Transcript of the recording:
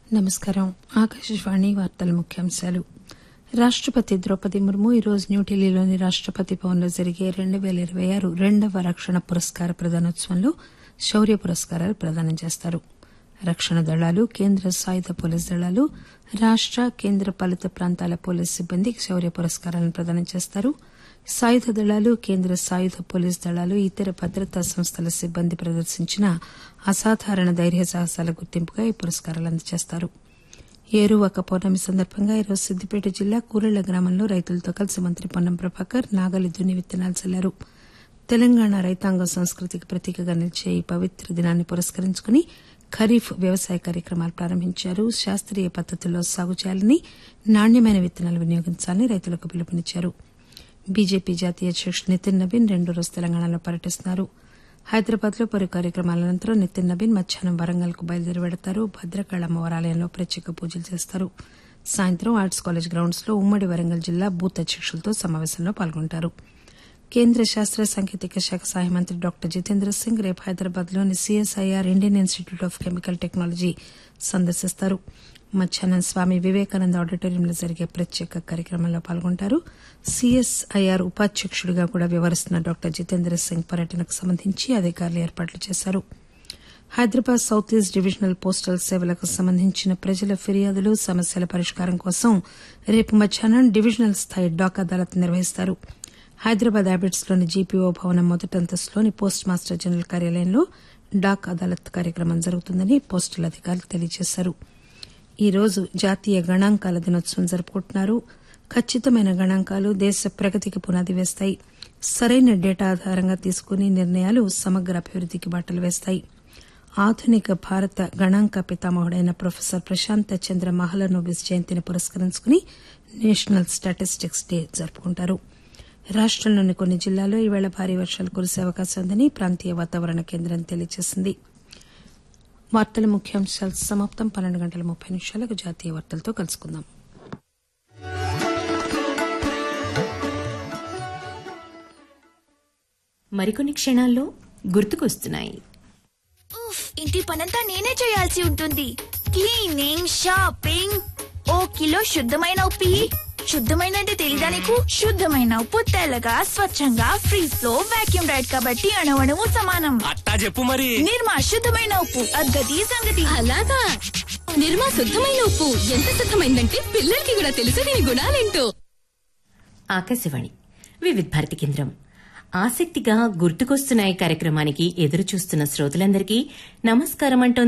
నమస్కారం ఆకాశవాణి వార్తల ముఖ్యాంశాలు రాష్టపతి ద్రౌపది ముర్ము ఈరోజు న్యూఢిల్లీలోని రాష్టపతి భవన్లో జరిగే రెండు పేల ఇరవై ఆరు రెండవ రక్షణ పురస్కార ప్రదానోత్సవంలో శౌర్య పురస్కారాలు ప్రదానం చేస్తారు రక్షణ దళాలు కేంద్ర సాయుధ పోలీసు దళాలు రాష్ట కేంద్ర పాలిత ప్రాంతాల పోలీసు సిబ్బందికి శౌర్య పురస్కారాలను ప్రదానం చేస్తారు సాయుధ దళాలు కేంద్ర సాయుధ పోలీసు దళాలు ఇతర భద్రతా సంస్థల సిబ్బంది ప్రదర్శించిన అసాధారణ ధైర్య సాహసాల గుర్తింపుగా ఈ పురస్కారాలు అందజేస్తారు ఏరువాక పౌర్ణమి సందర్భంగా ఈరోజు సిద్దిపేట జిల్లా కూరెళ్ల గ్రామంలో రైతులతో కలిసి మంత్రి పొన్నం ప్రభాకర్ నాగలి దున్ని విత్తనాలు చల్లారు తెలంగాణ రైతాంగం సంస్కృతికి ప్రతీకగా నిలిచే ఈ పవిత్ర దినాన్ని పురస్కరించుకుని ఖరీఫ్ వ్యవసాయ కార్యక్రమాలు ప్రారంభించారు శాస్త్రీయ పద్దతుల్లో సాగు చేయాలని నాణ్యమైన విత్తనాలు వినియోగించాలని రైతులకు పిలుపునిచ్చారు బీజేపీ జాతీయ అధ్యకుడు నితిన్ నవీన్ రెండో రోజు తెలంగాణలో పర్యటిస్తున్నారు హైదరాబాద్ లో పలు కార్యక్రమాల అనంతరం నితిన్ నవీన్ మధ్యాహ్నం వరంగల్ కు బయలుదేరి వెడతారు భద్రకాళ అమ్మవారి ఆలయంలో ప్రత్యేక పూజలు చేస్తారు సాయంత్రం ఆర్ట్స్ కాలేజ్ గ్రౌండ్స్ లో ఉమ్మడి వరంగల్ జిల్లా బూత్ అధ్యకులతో సమావేశంలో పాల్గొంటారు కేంద్ర శాస్త్ర సాంకేతిక శాఖ సహాయ మంత్రి డాక్టర్ జితేంద్ర సింగ్ రేపు హైదరాబాద్ లోని CSIR Indian institute of chemical technology సందర్శిస్తారు మధ్యాహ్నం స్వామి వివేకానంద ఆడిటోరియంలో జరిగే ప్రత్యేక కార్యక్రమంలో పాల్గొంటారు సీఎస్ఐఆర్ ఉపాధ్యకుడిగా కూడా వ్యవహరిస్తున్న డాక్టర్ జితేంద్ర సింగ్ పర్యటనకు సంబంధించి అధికారులు ఏర్పాట్లు చేశారు Hyderabad south east divisional postal సేవలకు సంబంధించిన ప్రజల ఫిర్యాదులు సమస్యల పరిష్కారం కోసం రేపు మధ్యాహ్నం డివిజనల్ స్థాయి డాక్ అదాలత్ నిర్వహిస్తారు హైదరాబాద్ హ్యాబిట్స్ లోని జీపీఓ భవనం మొదటి అంతస్తులోని పోస్ట్ మాస్టర్ జనరల్ కార్యాలయంలో డాక్ అదాలత్ కార్యక్రమం జరుగుతుందని పోస్టల్ అధికారులు తెలియజేశారు ఈ రోజు జాతీయ గణాంకాల దినోత్సవం జరుపుకుంటున్నారు ఖచ్చితమైన గణాంకాలు దేశ ప్రగతికి పునాది వేస్తాయి సరైన డేటా ఆధారంగా తీసుకునే నిర్ణయాలు సమగ్ర అభివృద్దికి బాటలు వేస్తాయి ఆధునిక భారత గణాంక పితామహుడైన ప్రొఫెసర్ ప్రశాంత్ చంద్ర మహలనోబిస్ జయంతిని పురస్కరించుకుని నేషనల్ స్టాటిస్టిక్స్ డే జరుపుకుంటారు రాష్టంలోని కొన్ని జిల్లాల్లో ఈవేళ భారీ వర్షాలు కురిసే అవకాశం ఉందని ప్రాంతీయ వాతావరణ కేంద్రం తెలియజేసింది వార్తల ముఖ్యాంశాలు సమాప్తం పన్నెండు గంటల ముప్పై నిమిషాలకు జాతీయ వార్తలతో కలుసుకుందాం మరికొన్ని క్షణాల్లో గుర్తుకొస్తున్నాయి ఉఫ్ ఇంటి పనంతా నేనే చేయాల్సి ఉంటుంది క్లీనింగ్ షాపింగ్ ఓ కిలో శుద్ధమైన ఉప్పి శుద్ధమైన అంటే తెలీదా నీకు శుద్ధమైన ఉప్పు తెల్లగా స్వచ్ఛంగా ఫ్రీజ్ లో వాక్యూమ్ రైడ్ కాబట్టి అణవణము సమానం అట్టా చెప్పు మరి నిర్మా శుద్ధమైన ఉప్పు అద్గతి సంగతి అలాగా నిర్మా శుద్ధమైన ఉప్పు ఎంత శుద్ధమైందంటే పిల్లలకి కూడా తెలుసు దీని గుణాలేంటో ఆకాశవాణి వివిధ్ భారతి కేంద్రం ఆసక్తిగా గుర్తుకొస్తున్నాయి కార్యక్రమానికి ఎదురు చూస్తున్న శ్రోతలందరికీ నమస్కారం అంటోంది